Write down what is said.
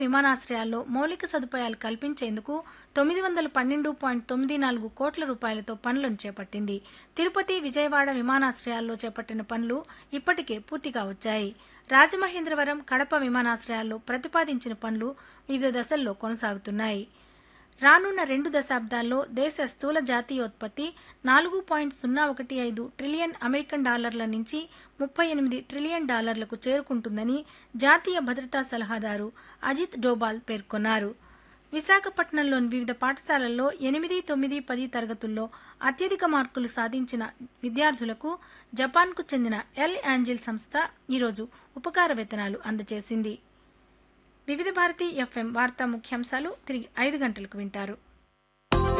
విమానాశ్రయాల్లో మౌలిక సదుపాయాలు కల్పించేందుకు తొమ్మిది వందల పన్నెండు పాయింట్ తొమ్మిది నాలుగు కోట్ల రూపాయలతో పనులను చేపట్టింది తిరుపతి విజయవాడ విమానాశ్రయాల్లో చేపట్టిన పనులు ఇప్పటికే పూర్తిగా వచ్చాయి రాజమహేంద్రవరం కడప విమానాశ్రయాల్లో ప్రతిపాదించిన పనులు వివిధ దశల్లో కొనసాగుతున్నాయి రానున్న రెండు దశాబ్దాల్లో దేశ స్థూల జాతీయోత్పత్తి నాలుగు పాయింట్ సున్నా ఒకటి ఐదు ట్రిలియన్ అమెరికన్ డాలర్ల నుంచి ముప్పై ఎనిమిది ట్రిలియన్ డాలర్లకు చేరుకుంటుందని జాతీయ భద్రతా సలహాదారు అజిత్ డోబాల్ పేర్కొన్నారు విశాఖపట్నంలోని వివిధ పాఠశాలల్లో ఎనిమిది తొమ్మిది పది తరగతుల్లో అత్యధిక మార్కులు సాధించిన విద్యార్థులకు జపాన్కు చెందిన ఎల్ యాంజిల్ సంస్థ ఈరోజు ఉపకార వేతనాలు అందజేసింది వివిధ భారతి ఎఫ్ఎం వార్తా ముఖ్యాంశాలు తిరిగి ఐదు గంటలకు వింటారు